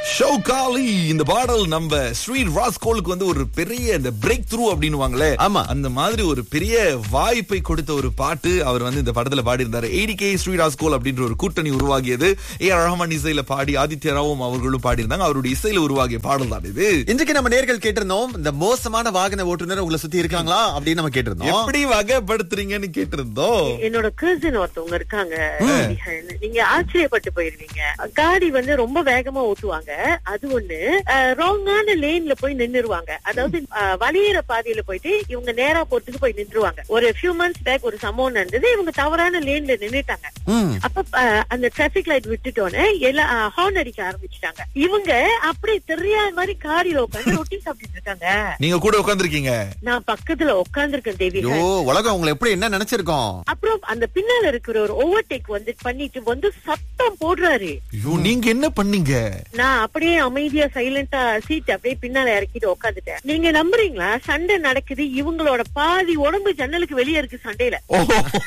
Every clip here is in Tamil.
ஷோகாலி இந்த பாடல் நம்ம ஸ்ரீ ராஸ்கோலுக்கு வந்து ஒரு பெரிய இந்த பிரேக் த்ரூ அப்படின்னு ஆமா. அந்த மாதிரி ஒரு பெரிய வாய்ப்பை கொடுத்த ஒரு பாட்டு அவர் வந்து இந்த படத்துல பாடியிருந்தாரு ஏடி கே ஸ்ரீ ராஸ்கோல் அப்படின்ற ஒரு கூட்டணி உருவாகியது ஏ ஆர் ரஹ்மான் இசையில பாடி ஆதித்ய ராவும் அவர்களும் பாடியிருந்தாங்க அவருடைய இசையில உருவாகிய பாடல் தான் இது இன்றைக்கு நம்ம நேர்கள் கேட்டிருந்தோம் இந்த மோசமான வாகன ஓட்டுநர் உங்களை சுத்தி இருக்காங்களா அப்படின்னு நம்ம கேட்டிருந்தோம் எப்படி வகைப்படுத்துறீங்கன்னு கேட்டிருந்தோம் என்னோட கசின் ஒருத்தவங்க இருக்காங்க நீங்க ஆச்சரியப்பட்டு போயிருவீங்க காடி வந்து ரொம்ப வேகமா ஓட்டுவாங்க அது ஒண்ணு ராங்கான லேன்ல போய் நின்னுருவாங்க அதாவது அஹ், வழியிற பாதையில போயிட்டு இவங்க நேரா போறதுக்கு போய் நின்றுவாங்க ஒரு ஃபியூ மந்த்ஸ் பேக் ஒரு சம்பவம் நடந்தது இவங்க தவறான லேன்ல நின்னுட்டாங்க ம். அப்ப அஹ், அந்த டிராபிக் லைட் விட்டுட்டோன்னே எல்லாம் ஹார்ன் அடிக்க ஆரம்பிச்சிட்டாங்க இவங்க அப்படியே தெரியாத மாதிரி காரில உட்காந்து ரொட்டி சாப்பிட்டுட்டு இருக்காங்க நீங்க கூட உட்காந்துருக்கீங்க நான் பக்கத்துல உட்கார்ந்திருக்கேன் தேவி ஐயோ உலகம் உங்களை எப்படி என்ன நினைச்சிருக்கோம் அப்புறம் அந்த பின்னால இருக்கிற ஒரு ஓவர்டேக் வந்து பண்ணிட்டு வந்து சத்தம் போடுறாரு ஐயோ நீங்க என்ன பண்ணீங்க நான் அப்படியே அமைதியா சைலண்டா சீட் அப்படியே பின்னால இறக்கிட்டு உட்காந்துட்டேன் நீங்க நம்புறீங்களா சண்டை நடக்குது இவங்களோட பாதி உடம்பு ஜன்னலுக்கு வெளியே இருக்கு சண்டையில ஓ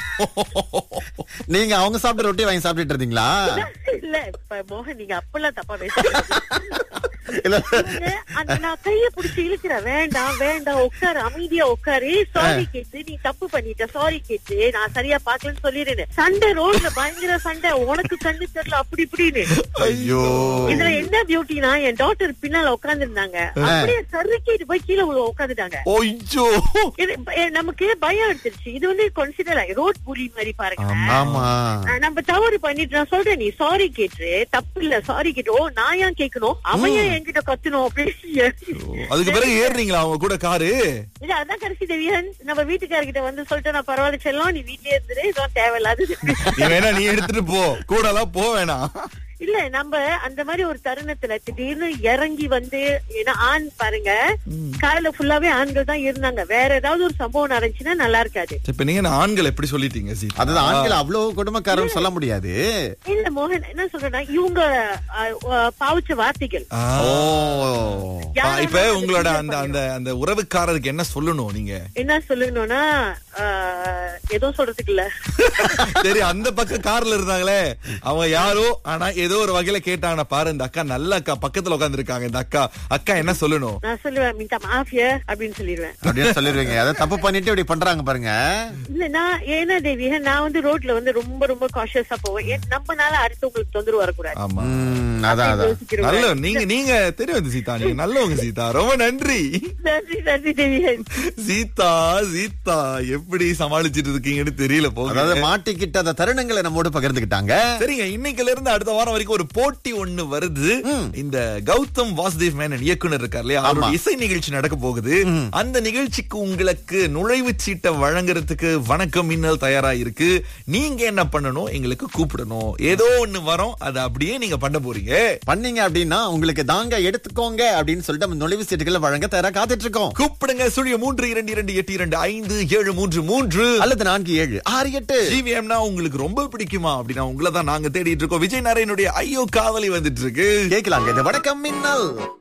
நீங்க அவங்க சாப்பிட்ட ரொட்டி வாங்கி சாப்பிட்டுட்டு இருந்தீங்களா இல்ல இப்ப மோகன் நீங்க அப்பெல்லாம் தப்பா பேசுறீங்க இல்ல இவங்க அந்த நான் கைய புடிச்சு இழுக்கிறேன் வேண்டாம் வேண்டாம் உட்காரு அமைதியா உட்காரு சாரி கேட்டு நீ தப்பு பண்ணிட்ட சாரி கேட்டு நான் சரியா பாக்கலன்னு சொல்லிடுறேன் சண்டை ரோட்ல பயங்கர சண்டை உனக்கு கண்ணு தெரியல அப்படி இப்படின்னு ஐயோ இதுல என்ன பியூட்டினா என் டாக்டர் பின்னால உட்கார்ந்து இருந்தாங்க அப்படியே சறுக்கிட்டு போய் கீழே உட்காந்துட்டாங்க ஐயோ இது ப- நமக்கு பயம் எடுத்துருச்சு இது வந்து கன்சிடர் ரோட் புலி மாதிரி பாருங்க ஆமா நம்ம தவறு பண்ணிட்டு நான் சொல்றேன் நீ சாரி கேட்டு தப்பு இல்ல சாரி கேட்டு ஓ நான் ஏன் கேட்கணும் அவன் ஏன் என்கிட்ட கத்தணும் அப்படின்னு அதுக்கு பிறகு ஏறுனீங்களா அவங்க கூட காரு இல்ல அதான் கடைசி தேவியன் நம்ம வீட்டுக்காரர்கிட்ட வந்து சொல்லிட்டு நான் பரவாயில்ல செல்லம் நீ வீட்லயே இருந்துரு இதுவும் தேவையில்லாது நீ வேணா நீ எடுத்துட்டு போ கூட எல்லாம் போ வேணாம் இல்ல நம்ம அந்த மாதிரி ஒரு தருணத்துல திடீர்னு இறங்கி வந்து ஏன்னா ஆண் பாருங்க காலையில ஃபுல்லாவே ஆண்கள் தான் இருந்தாங்க வேற ஏதாவது ஒரு சம்பவம் நடந்துச்சுன்னா நல்லா இருக்காது இப்ப நீங்க நான் ஆண்கள் எப்படி சொல்லிட்டீங்க சி அதுதான் ஆண்கள் அவ்வளவு குடும்பக்காரன் சொல்ல முடியாது இல்ல மோகன் என்ன சொல்றேன்னா இவங்க அஹ், அஹ், பாவிச்ச வார்த்தைகள் ஆ. ஓ ஆ, இப்ப உங்களோட அந்த அந்த அந்த உறவுக்காரருக்கு என்ன சொல்லணும் நீங்க என்ன சொல்லணும்னா அஹ், எதுவும் சொல்றதுக்கு இல்ல சரி அந்த பக்கம் கார்ல இருந்தாங்களே அவங்க யாரோ ஆனா ஏதோ ஒரு வகையில கேட்டாங்க பாரு இந்த அக்கா நல்ல அக்கா பக்கத்துல உட்கார்ந்து இருக்காங்க இந்த அக்கா அக்கா என்ன சொல்லணும் நான் சொல்லுவேன் மின்டா மாஃபியா அப்படின்னு சொல்லிடுவேன் அப்படின்னு சொல்லிருவீங்க அதை தப்பு பண்ணிட்டு இப்படி பண்றாங்க பாருங்க இல்ல நான் ஏன்னா தேவி நான் வந்து ரோட்ல வந்து ரொம்ப ரொம்ப காஷியஸா போவேன் ஏன் நம்மனால அடுத்தவங்களுக்கு தொந்தரவு வரக்கூடாது ஆமா ம், அதான் அதான் யோசிக்கிறேன். நல்ல நீங்க நீங்க தெரியும் சீதா நீங்க நல்லவங்க சீதா ரொம்ப நன்றி நன்றி நன்றி தேவியன் சீதா சீதா எப்படி சமாளிச்சிட்டு இருக்கீங்கன்னு தெரியல போக அதாவது மாட்டிக்கிட்ட அந்த தருணங்களை நம்மோடு பகிர்ந்துக்கிட்டாங்க சரிங்க இன்னைக்குல இருந்து அடுத்த வாரம் வரைக்கும் ஒரு போட்டி ஒண்ணு வருது இந்த கௌதம் வாசுதேவ் மேனன் இயக்குனர் இருக்கார் இல்லையா அவரோட இசை நிகழ்ச்சி நடக்க போகுது அந்த நிகழ்ச்சிக்கு உங்களுக்கு நுழைவுச் சீட்டை வழங்குறதுக்கு வணக்கம் மின்னல் தயாரா இருக்கு நீங்க என்ன பண்ணணும் எங்களுக்கு கூப்பிடணும் ஏதோ ஒண்ணு வரும் அதை அப்படியே நீங்க பண்ண போறீங்க பண்ணீங்க அப்படின்னா உங்களுக்கு தாங்க எடுத்துக்கோங்க அப்படின்னு சொல்லிட்டு நம்ம நுழைவு சீட்டுகளை வழங்க தர காத்துட்டு இருக்கோம் கூப்பிடுங்க சுழிய மூன்று இரண்டு இரண்டு எட்டு இரண்டு ஐந்து ஏழு மூன்று மூன்று அல்லது நான்கு ஏழு ஆறு எட்டு ஜிவிஎம்னா உங்களுக்கு ரொம்ப பிடிக்குமா அப்படின்னா உங்களை தான் நாங்க தேடிட்டு இருக்கோம் விஜய் நாராயணுடைய ஐயோ காதலி வந்துட்டு இருக்கு கேட்கலாங்க இது வணக்கம் மின்னல்